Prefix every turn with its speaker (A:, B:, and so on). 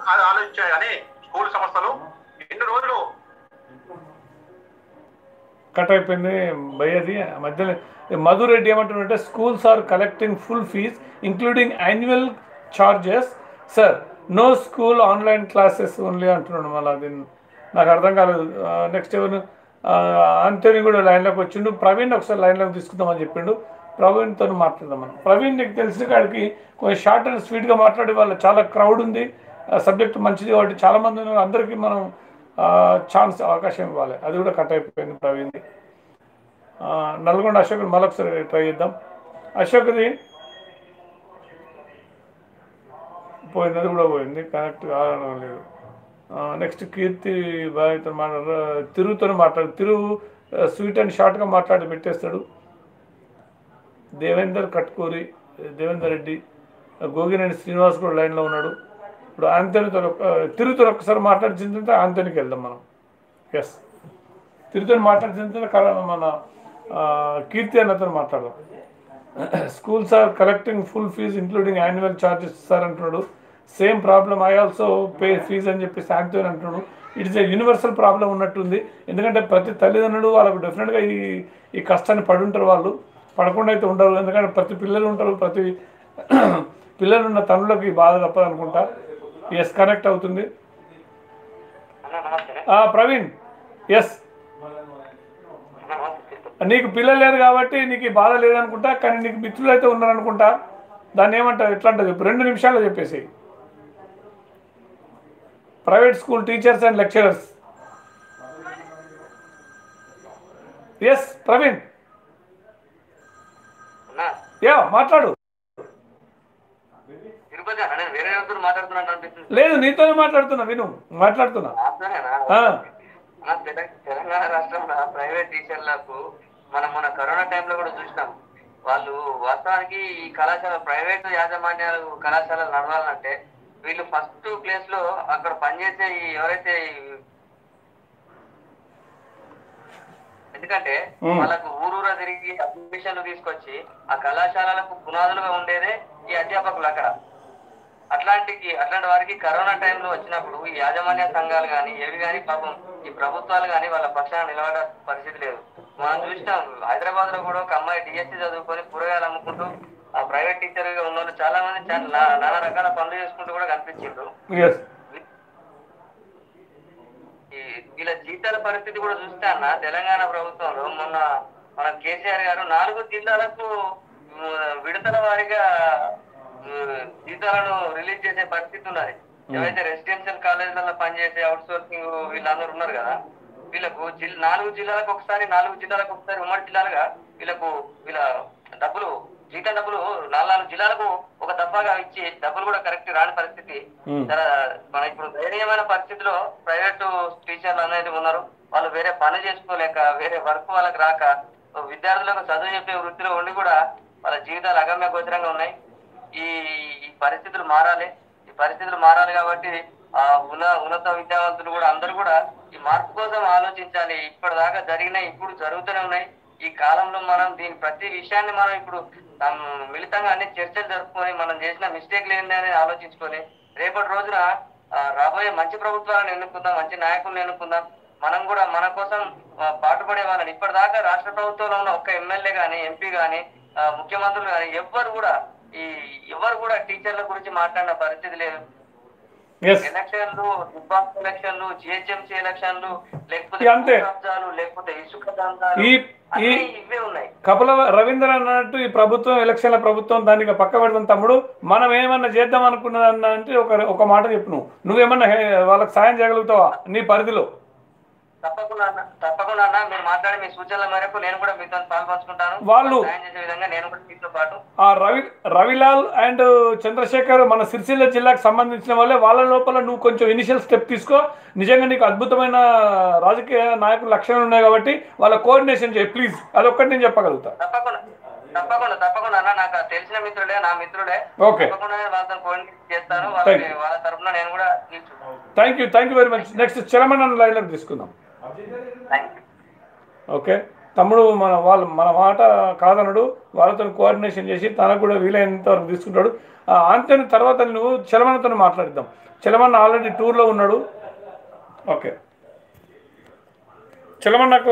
A: అది ఆలోచించాయి కానీ స్కూల్ సంస్థలు ఎన్ని రోజులు
B: కట్ అయిపోయింది భయ్యది మధ్యలో మధు రెడ్డి ఏమంటున్నారంటే schools are collecting full fees including annual charges sir no school online classes only అంటున్నాడు మళ్ళీ అది నాకు అర్థం కాలేదు నెక్స్ట్ ఎవరు అంతని కూడా లైన్లోకి వచ్చిండు ప్రవీణ్ ఒకసారి లైన్లోకి తీసుకుందామని చెప్పిండు ప్రవీణ్తో మాట్లాడదాం మనం ప్రవీణ్ నీకు తెలిసిన కాడికి కొంచెం షార్ట్ అండ్ స్వీట్గా మాట్లాడే వాళ్ళు చాలా క్రౌడ్ ఉంది సబ్జెక్ట్ మంచిది కాబట్టి చాలామంది ఉన్నారు అందరికీ మనం ఛాన్స్ అవకాశం ఇవ్వాలి అది కూడా కట్ అయిపోయింది ప్రవీణ్ది ఆ, నల్గొండ అశోక్ మరొకసారి ట్రై చేద్దాం అశోక్ది పోయింది అది కూడా పోయింది కనెక్ట్ కావడం లేదు నెక్స్ట్ కీర్తి బాయ్తో మాట్లాడారు తిరుగుతో మాట్లాడు తిరుగు స్వీట్ అండ్ షార్ట్గా మాట్లాడి పెట్టేస్తాడు దేవేందర్ కట్కూరి దేవేందర్ రెడ్డి గోగినేని శ్రీనివాస్ కూడా లైన్లో ఉన్నాడు ఇప్పుడు ఆంతోనితో తిరుగుతో ఒక్కసారి మాట్లాడిన తర్వాత ఆంతోనికి వెళ్దాం మనం ఎస్ తిరుగుతో మాట్లాడిన తర్వాత మన ఆ, కీర్తి అన్నతో మాట్లాడదాం schools are collecting full fees including annual charges sir అంటున్నాడు same problem I also pay fees అని చెప్పి శాంతిని అంటున్నాడు ఇట్స్ ఏ యూనివర్సల్ ప్రాబ్లం ఉన్నట్టుంది ఎందుకంటే ప్రతి తల్లిదండ్రులు వాళ్ళకు డెఫినెట్గా ఈ ఈ కష్టాన్ని పడి ఉంటారు వాళ్ళు పడకుండా అయితే ఉండరు ఎందుకంటే ప్రతి పిల్లలు ఉంటారు ప్రతి పిల్లలు ఉన్న తల్లులకు ఈ బాధ తప్పదు అనుకుంటా ఎస్ కనెక్ట్ అవుతుంది
C: అన్న నమస్తే
B: ఆ, ప్రవీణ్ ఎస్
C: అన్న నమస్తే
B: నీకు పిల్లలు లేరు కాబట్టి నీకు ఈ బాధ లేదనుకుంటా కానీ నీకు మిత్రులు అయితే ఉన్నారనుకుంటా దాన్ని ఏమంటావు ఎట్లా అంటది ఇప్పుడు రెండు నిమిషాల్లో చెప్పేసి private school teachers and lecturers yes Praveen
C: అన్న
B: యా మాట్లాడు
C: తిరుపతి అన్న నేను వేరే ఎవరితో మాట్లాడుతున్నాను అనిపిస్తుంది
B: లేదు నీతోనే మాట్లాడుతున్నా విను మాట్లాడుతున్నా
C: నాతోనేనా?
B: ఆ,
C: అన్న, తెల- తెలంగాణ రాష్ట్రంలో ప్రైవేట్ టీచర్లకు మనం మన కరోనా టైంలో కూడా చూసినాం వాళ్ళు వాస్తవానికి ఈ కళాశాల ప్రైవేట్ యాజమాన్యాలు కళాశాలలు నడవాలంటే వీళ్ళు ఫస్ట్ ప్లేస్ లో అక్కడ పనిచేసే ఈ ఎవరైతే ఈ- ఎందుకంటే
B: మ్మ్.
C: వాళ్ళకు ఊరూరా తిరిగి అడ్మిషన్లు తీసుకొచ్చి ఆ కళాశాలలకు పునాదులుగా ఉండేదే ఈ అధ్యాపకులు అక్కడ అట్లాంటికి అట్లాంటి వారికి కరోనా టైంలో వచ్చినప్పుడు ఈ యాజమాన్య సంఘాలు కానీ ఏవి కానీ పాపం ఈ ప్రభుత్వాలు కానీ వాళ్ళ పక్షాన నిలబడే పరిస్థితి లేదు మనం చూసినాం హైదరాబాద్ లో కూడా ఒక అమ్మాయి డిఎస్సి చదువుకొని కూరగాయలు అమ్ముకుంటూ ఆ ప్రైవేట్ టీచర్ గా ఉన్న వాళ్ళు చాలా మంది చాలా నా- నానా రకాల పనులు చేసుకుంటూ కూడా కనిపించిండ్రు
B: ఎస్
C: ఈ వీళ్ళ జీతాల పరిస్థితి కూడా చూస్తే అన్న తెలంగాణ ప్రభుత్వంలో మొన్న మన కేసీఆర్ గారు నాలుగు జిల్లాలకు ఉమ్, విడతల వారీగా ఉమ్, జీతాలను రిలీజ్ చేసే పరిస్థితి ఉన్నది ఏవైతే రెసిడెన్షియల్ కాలేజీలలో పనిచేసే అవుట్ సోర్సింగ్ వీళ్ళందరూ ఉన్నారు కదా వీళ్ళకు జిల్- నాలుగు జిల్లాలకు ఒకసారి నాలుగు జిల్లాలకు ఒకసారి ఉమ్మడి జిల్లాలుగా వీళ్ళకు వీళ్ళ డబ్బులు జీతం డబ్బులు నాలుగు నాలుగు జిల్లాలకు ఒక దఫాగా ఇచ్చి డబ్బులు కూడా కరెక్ట్ రాని పరిస్థితి
B: మ్మ్.
C: చాలా మన ఇప్పుడు దయనీయమైన పరిస్థితిలో ప్రైవేట్ టీచర్లు అనేది ఉన్నారు వాళ్ళు వేరే పని చేసుకోలేక వేరే వర్క్ వాళ్ళకి రాక విద్యార్థులకు చదువు చెప్పే వృత్తిలో ఉండి కూడా వాళ్ళ జీవితాలు అగమ్య గోచరంగా ఉన్నాయి ఈ ఈ పరిస్థితులు మారాలి ఈ పరిస్థితులు మారాలి కాబట్టి ఆ ఉన్న ఉన్నత విద్యావంతులు కూడా అందరూ కూడా ఈ మార్పు కోసం ఆలోచించాలి ఇప్పటిదాకా జరిగినాయి ఇప్పుడు జరుగుతూనే ఉన్నాయి ఈ కాలంలో మనం దీని ప్రతి విషయాన్ని మనం ఇప్పుడు తాము మిళితంగా అన్ని చర్చలు జరుపుకొని మనం చేసిన మిస్టేక్లు ఏంటి అనేది ఆలోచించుకొని రేపటి రోజున ఆ, రాబోయే మంచి ప్రభుత్వాలను ఎన్నుకుందాం మంచి నాయకులను ఎన్నుకుందాం మనం కూడా మన కోసం ఆ, పాటుపడే వాళ్ళని ఇప్పటిదాకా రాష్ట్ర ప్రభుత్వంలో ఉన్న ఒక్క ఎమ్మెల్యే గాని ఎంపీ గాని ఆ, ముఖ్యమంత్రులు గాని ఎవ్వరు కూడా ఈ ఎవరు కూడా టీచర్ల గురించి మాట్లాడిన పరిస్థితి లేదు
B: ఎస్
C: ఎలక్షన్లు దుబ్బాక్ ఎలక్షన్లు జిహెచ్ఎంసీ ఎలక్షన్లు లేకపోతే
B: ఇక అంతే.
C: భూ కబ్జాలు లేకపోతే ఇసుక దందాలు
B: ఈ ఈ
C: అన్నీ ఇవే ఉన్నాయి
B: కపిల రవీంద్ర అన్నట్టు ఈ ప్రభుత్వం ఎలక్షన్ల ప్రభుత్వం దానికి పక్క పెడతాం తమ్ముడు మనం ఏమన్నా చేద్దాం అనుకున్నదన్న అంటే ఒక ఒక మాట చెప్పు నువ్వు నువ్వేమన్నా హే- వాళ్ళకి సాయం చేయగలుగుతావా నీ పరిధిలో
C: తప్పకుండా అన్న తప్పకుండా అన్న మీరు మాట్లాడే మీ సూచనల మేరకు నేను కూడా మీతో పాల్పంచుకుంటాను
B: వాళ్ళు-
C: సాయం చేసే విధంగా నేను కూడా మీతో పాటు
B: ఆ రవి రవిలాల్ అండ్ చంద్రశేఖర్ మన సిరిసిల్ల జిల్లాకు సంబంధించిన వాళ్ళే వాళ్ళ లోపల నువ్వు కొంచెం ఇనిషియల్ స్టెప్ తీసుకో నిజంగా నీకు అద్భుతమైన రాజకీయ నాయకుల లక్షణాలు ఉన్నాయి కాబట్టి వాళ్ళ కోఆర్డినేషన్ చేయి ప్లీజ్ అదొక్కటి నేను చెప్పగలుగుతా
C: తప్పకుండా తప్పకుండా తప్పకుండా అన్న నాకు తెలిసిన మిత్రుడే నా మిత్రుడే
B: ఓకే
C: తప్పకుండా నేను వాళ్ళతో కోఆర్డినేట్ చేస్తాను వాళ్ళకి వాళ్ళ తరఫున నేను కూడా తీసుకుంటాను
B: thank you thank you very much next చరమణ లైన్లోకి తీసుకుందాం
C: థ్యాంక్ యూ
B: ఓకే తమ్ముడు మన వాళ్ళు మన మాట కాదనడు వాళ్ళతో కోఆర్డినేషన్ చేసి తనకు కూడా వీలైనంత వరకు తీసుకుంటాడు ఆ, ఆంతోని తర్వాత నువ్వు చలమన్నతో మాట్లాడిద్దాం చలమన్న ఆల్రెడీ టూర్లో ఉన్నాడు ఓకే చలమన్నకు